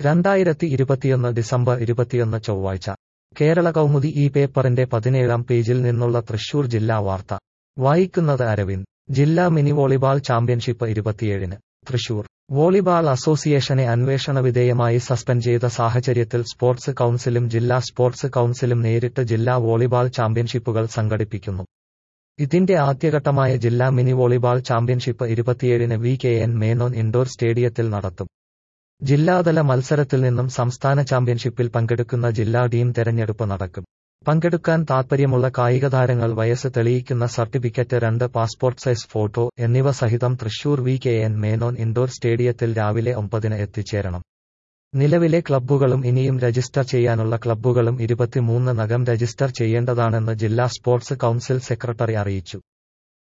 രണ്ടായിരത്തി ഇരുപത്തിയൊന്ന് ഡിസംബർ ഇരുപത്തിയൊന്ന് ചൊവ്വാഴ്ച കേരള കൗമുദി ഈ പേപ്പറിന്റെ പതിനേഴാം പേജിൽ നിന്നുള്ള തൃശൂർ ജില്ലാ വാർത്ത വായിക്കുന്നത് അരവിന്ദ് ജില്ലാ മിനി വോളിബാൾ ചാമ്പ്യൻഷിപ്പ് ഇരുപത്തിയേഴിന് തൃശൂർ വോളിബാൾ അസോസിയേഷനെ അന്വേഷണ വിധേയമായി സസ്പെൻഡ് ചെയ്ത സാഹചര്യത്തിൽ സ്പോർട്സ് കൌൺസിലും ജില്ലാ സ്പോർട്സ് കൌൺസിലും നേരിട്ട് ജില്ലാ വോളിബാൾ ചാമ്പ്യൻഷിപ്പുകൾ സംഘടിപ്പിക്കുന്നു ഇതിന്റെ ആദ്യഘട്ടമായ ജില്ലാ മിനി വോളിബാൾ ചാമ്പ്യൻഷിപ്പ് ഇരുപത്തിയേഴിന് V K N Menon indoor സ്റ്റേഡിയത്തിൽ നടത്തും ജില്ലാതല മത്സരത്തിൽ നിന്നും സംസ്ഥാന ചാമ്പ്യൻഷിപ്പിൽ പങ്കെടുക്കുന്ന ജില്ലാ ടീം തെരഞ്ഞെടുപ്പ് നടക്കും പങ്കെടുക്കാൻ താൽപ്പര്യമുള്ള കായിക താരങ്ങൾ വയസ്സ് തെളിയിക്കുന്ന സർട്ടിഫിക്കറ്റ് രണ്ട് പാസ്പോർട്ട് സൈസ് ഫോട്ടോ എന്നിവ സഹിതം Thrissur V K N Menon indoor സ്റ്റേഡിയത്തിൽ രാവിലെ ഒമ്പതിന് എത്തിച്ചേരണം നിലവിലെ ക്ലബ്ബുകളും ഇനിയും രജിസ്റ്റർ ചെയ്യാനുള്ള ക്ലബ്ബുകളും ഇരുപത്തിമൂന്ന് നകം രജിസ്റ്റർ ചെയ്യേണ്ടതാണെന്ന് ജില്ലാ സ്പോർട്സ് കൌൺസിൽ സെക്രട്ടറി അറിയിച്ചു